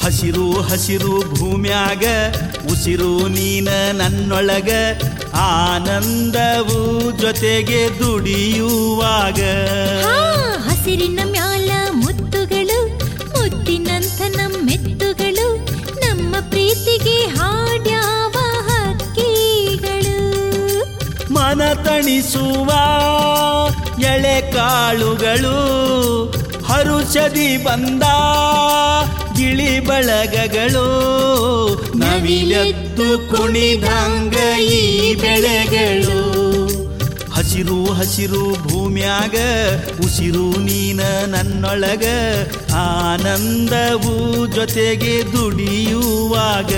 ಹಸಿರು ಹಸಿರು ಭೂಮ್ಯಾಗ ಉಸಿರು ನೀನ ನನ್ನೊಳಗ ಆನಂದವು ಜೊತೆಗೆ ದುಡಿಯುವಾಗ ಹಾ ಹಸಿರಿನ ಮ್ಯಾಲ ಮುತ್ತುಗಳು ಮುತ್ತಿನಂಥ ನಮ್ಮೆತ್ತುಗಳು ನಮ್ಮ ಪ್ರೀತಿಗೆ ಹಾಡ್ಯಾವ ಹಕ್ಕಿಗಳು ಮನ ತಣಿಸುವ ಎಳೆ ಕಾಳುಗಳು ಹರುಷದಿ ಬಂದ ಗಿಳಿ ಬಳಗಗಳು ನವಿಲೆದ್ದು ಕುಣಿದಂಗ ಈ ಬೆಳೆಗಳು ಹಸಿರು ಹಸಿರು ಭೂಮ್ಯಾಗ ಉಸಿರು ನೀನ ನನ್ನೊಳಗ ಆನಂದವು ಜೊತೆಗೆ ದುಡಿಯುವಾಗ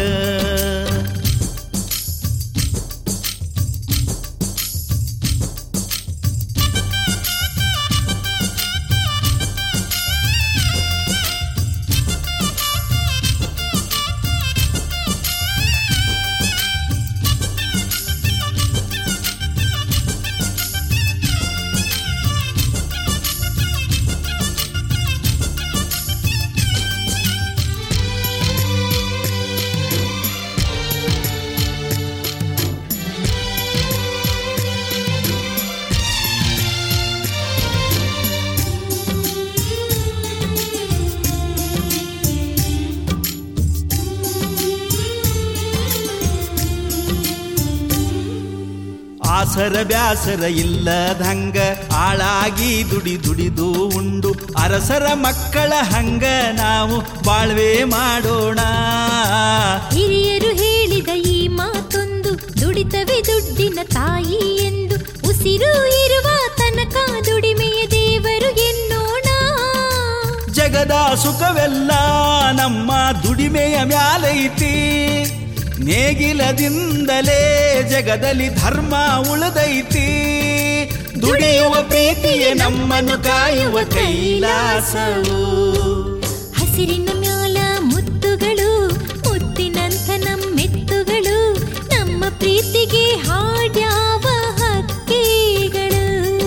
ಆಸರ ಬ್ಯಾಸರ ಇಲ್ಲದಂಗ ಆಳಾಗಿ ದುಡಿ ದುಡಿದು ಉಂಡು ಅರಸರ ಮಕ್ಕಳ ಹಂಗ ನಾವು ಬಾಳ್ವೆ ಮಾಡೋಣ ಹಿರಿಯರು ಹೇಳಿದ ಈ ಮಾತೊಂದು ದುಡಿತವೆ ದುಡ್ಡಿನ ತಾಯಿ ಎಂದು ಉಸಿರು ಇರುವ ತನಕ ದುಡಿಮೆಯ ದೇವರು ಎನ್ನೋಣ ಜಗದ ಸುಖವೆಲ್ಲ ನಮ್ಮ ದುಡಿಮೆಯ ಮ್ಯಾಲೈತಿ ನೇಗಿಲದಿಂದಲೇ ಜಗದಲ್ಲಿ ಧರ್ಮ ಉಳಿದೈತಿ ದುಡಿಯುವ ಪ್ರೀತಿಯೇ ನಮ್ಮನ್ನು ಕಾಯುವ ಕೈಲಾಸವು ಹಸಿರಿನ ಮ್ಯಾಲ ಮುತ್ತುಗಳು ಮುತ್ತಿನಂಥ ನಮ್ಮೆತ್ತುಗಳು ನಮ್ಮ ಪ್ರೀತಿಗೆ ಹಾಡ್ಯಾವ ಹಕ್ಕಿಗಳು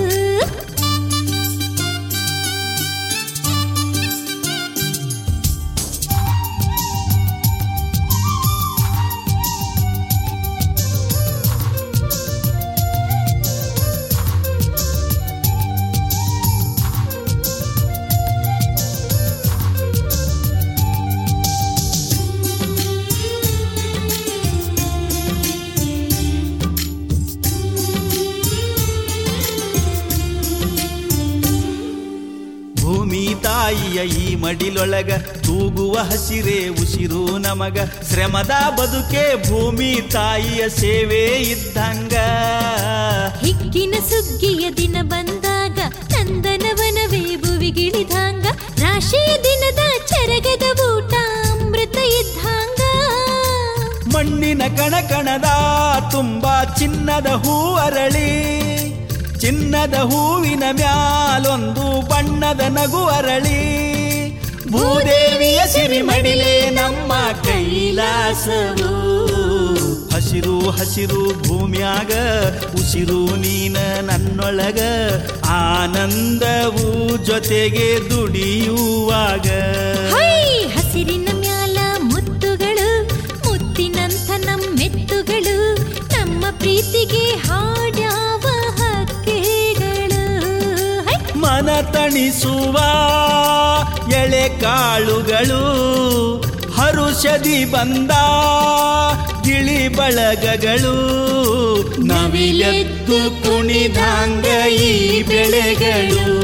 ಭೂಮಿ ತಾಯಿಯ ಈ ಮಡಿಲೊಳಗ ತೂಗುವ ಹಸಿರೇ ಉಸಿರು ನಮಗ ಶ್ರಮದ ಬದುಕೆ ಭೂಮಿ ತಾಯಿಯ ಸೇವೆ ಇದ್ದಂಗ ಹಿಕ್ಕಿನ ಸುಗ್ಗಿಯ ದಿನ ಬಂದಾಗ ನಂದನವನವೇ ಭುವಿಗಿಳಿದಾಂಗ ರಾಶಿಯ ದಿನದ ಚರಗದ ಊಟ ಅಮೃತ ಇದ್ದಂಗ ಮಣ್ಣಿನ ಕಣಕಣದ ತುಂಬ ಚಿನ್ನದ ಹೂ ಅರಳಿ ಚಿನ್ನದ ಹೂವಿನ ಮ್ಯಾಲೊಂದು ಬಣ್ಣದ ನಗು ಅರಳಿ ಭೂದೇವಿಯ ಸಿರಿಮಡಿಲೆ ನಮ್ಮ ಕೈಲಾಸವು ಹಸಿರು ಹಸಿರು ಭೂಮ್ಯಾಗ ಉಸಿರು ನೀನ ನನ್ನೊಳಗ ಆನಂದವು ಜೊತೆಗೆ ದುಡಿಯುವಾಗ ಹೈ ಹಸಿರಿನ ಮ್ಯಾಲ ಮುತ್ತುಗಳು ಮುತ್ತಿನಂಥ ನಮ್ಮೆತ್ತುಗಳು ನಮ್ಮ ಪ್ರೀತಿಗೆ ಹಾಡ್ಯಾವ ಹಕ್ಕಿಗಳು ಹೈ ಮನ ತಣಿಸುವ ಎಳೆ ಕಾಳುಗಳು ಹರುಷದಿ ಬಂದ ಗಿಳಿ ಬಳಗಗಳು ನವಿಲೆದ್ದು ಕುಣಿದಾಂಗ ಈ ಬೆಳೆಗಳು